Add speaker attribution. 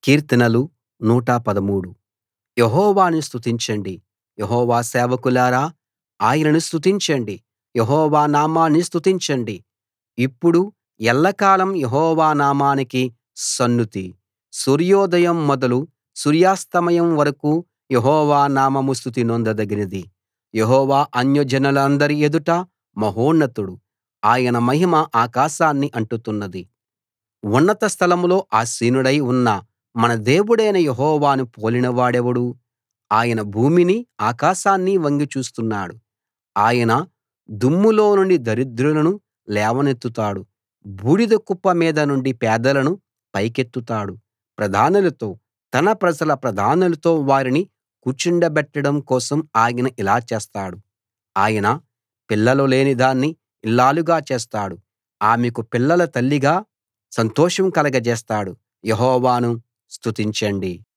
Speaker 1: కీర్తనలు 113 యెహోవాను స్తుతించండి యెహోవా సేవకులారా ఆయనను స్తుతించండి యెహోవా నామాన్ని స్తుతించండి ఇప్పుడు ఎల్లకాలం యెహోవా నామానికి సన్నుతి సూర్యోదయం మొదలు సూర్యాస్తమయం వరకూ యెహోవా నామం స్తుతి నొందదగినది యెహోవా అన్యజనులందరి ఎదుట మహోన్నతుడు ఆయన మహిమ ఆకాశాన్ని అంటుతున్నది ఉన్నత స్థలంలో ఆసీనుడై ఉన్న మన దేవుడైన యెహోవాను పోలినవాడెవడు ఆయన భూమినీ ఆకాశాన్నీ వంగి చూస్తున్నాడు ఆయన దుమ్ములో నుండి దరిద్రులను లేవనెత్తుతాడు బూడిద కుప్ప మీద నుండి పేదలను పైకెత్తుతాడు ప్రధానులతో తన ప్రజల ప్రధానులతో వారిని కూర్చుండబెట్టడం కోసం ఆయన ఇలా చేస్తాడు ఆయన పిల్లలు లేని దాన్ని ఇల్లాలుగా చేస్తాడు ఆమెకు పిల్లల తల్లిగా సంతోషం కలగజేస్తాడు యెహోవాను స్తుతించండి